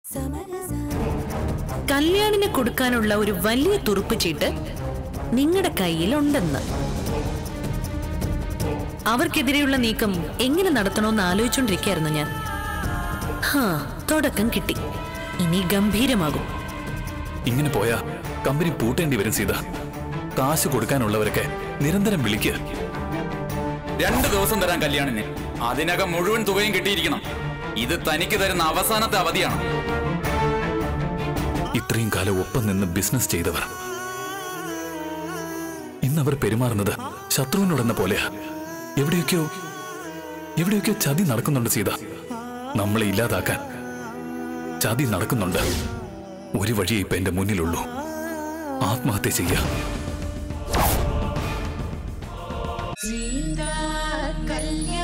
കല്യാണിന് കൊടുക്കാനുള്ള ഒരു വലിയ തുറുപ്പ് ചീട്ട് നിങ്ങളുടെ കയ്യിലുണ്ടെന്ന് അവർക്കെതിരെയുള്ള നീക്കം എങ്ങനെ നടത്തണമെന്ന് ആലോചിച്ചുകൊണ്ടിരിക്കുകയായിരുന്നു ഞാൻ ഹാ തുടക്കം കിട്ടി ഇനി ഗംഭീരമാകും ഇങ്ങനെ പോയാ കമ്പനി പൂട്ടേണ്ടി വരും സീത കാശ് കൊടുക്കാനുള്ളവരൊക്കെ നിരന്തരം വിളിക്കുക രണ്ട് ദിവസം തരാൻ കല്യാണിന് അതിനകം മുഴുവൻ തുകയും കിട്ടിയിരിക്കണം ഇത് തനിക്ക് തരുന്ന അവസാനത്തെ അവധിയാണ് ഇത്രയും കാലം ഒപ്പം നിന്ന് ബിസിനസ് ചെയ്തവർ ഇന്നവർ പെരുമാറുന്നത് ശത്രുവിനോടെന്ന പോലെയാ എവിടെയൊക്കെയോ എവിടെയൊക്കെയോ ചതി നടക്കുന്നുണ്ട് സീത നമ്മളെ ഇല്ലാതാക്കാൻ ചതി നടക്കുന്നുണ്ട് ഒരു വഴിയേ ഇപ്പൊ എന്റെ മുന്നിലുള്ളൂ ആത്മഹത്യ ചെയ്യാ സീതാ കല്യാണ